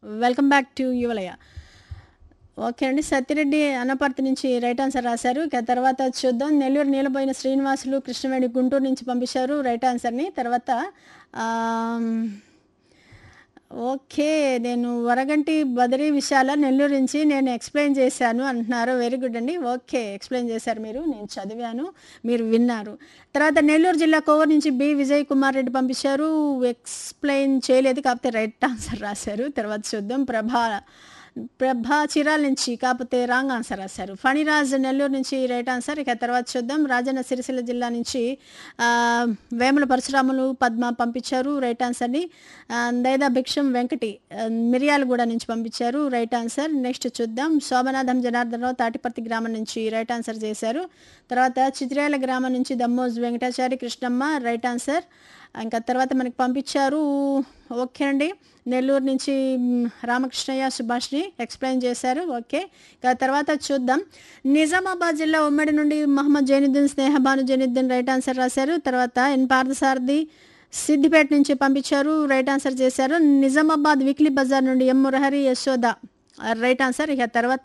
welcome back to Yuvalaya okay అండి సత్యరెడ్డి అనపర్తి నుంచి right answer రాశారు ఇక తర్వాత చూద్దాం నెల్లూరు నీలబోయిన శ్రీనివాసులు కృష్ణవేణి గుంటూరు నుంచి పంపించారు రైట్ ఆన్సర్ని తర్వాత ఆమ్, ఓకే నేను వరగంటి బదిరీ విశాల నెల్లూరు నుంచి నేను ఎక్స్ప్లెయిన్ చేశాను అంటున్నారు వెరీ గుడ్ అండి ఓకే ఎక్స్ప్లెయిన్ చేశారు మీరు నేను చదివాను మీరు విన్నారు తర్వాత నెల్లూరు జిల్లా కోవూరు నుంచి బి విజయ్ కుమార్ రెడ్డి పంపించారు ఎక్స్ప్లెయిన్ చేయలేదు కాకపోతే రైట్ ఆన్సర్ రాశారు తర్వాత చూద్దాం ప్రభా ప్రభా చిరాల నుంచి కాకపోతే రాంగ్ ఆన్సర్ రాశారు ఫణిరాజ్ నెల్లూరు నుంచి రైట్ ఆన్సర్ ఇక తర్వాత చూద్దాం రాజన్న సిరిసిల్ల జిల్లా నుంచి ఆ, వేముల పరశురాములు పద్మ పంపించారు రైట్ ఆన్సర్ని ఆ, దైదా భిక్షం వెంకటి ఆ, మిర్యాలగూడ నుంచి పంపించారు రైట్ ఆన్సర్ నెక్స్ట్ చూద్దాం శోభనాథం జనార్దనరావు తాటిపర్తి గ్రామం నుంచి రైట్ ఆన్సర్ చేశారు తర్వాత చిత్రాల గ్రామం నుంచి దమ్మోజ్ వెంకటాచారి కృష్ణమ్మ రైట్ ఆన్సర్ ఇంకా తర్వాత మనకి పంపించారు ఓకే అండి నెల్లూరు నుంచి మ్, రామకృష్ణయ్య సుభాష్ని ఎక్స్ప్లెయిన్ చేశారు ఓకే ఇక తర్వాత చూద్దాం నిజామాబాద్ జిల్లా ఉమ్మడి నుండి మహమ్మద్ జైనుద్దీన్ స్నేహబాను జైనుద్దీన్ రైట్ ఆన్సర్ రాశారు తర్వాత ఎన్ పార్థసారథి సిద్దిపేట నుంచి పంపించారు రైట్ ఆన్సర్ చేశారు నిజామాబాద్ వీక్లీ బజార్ నుండి M Murahari Yashoda right answer ఇక తర్వాత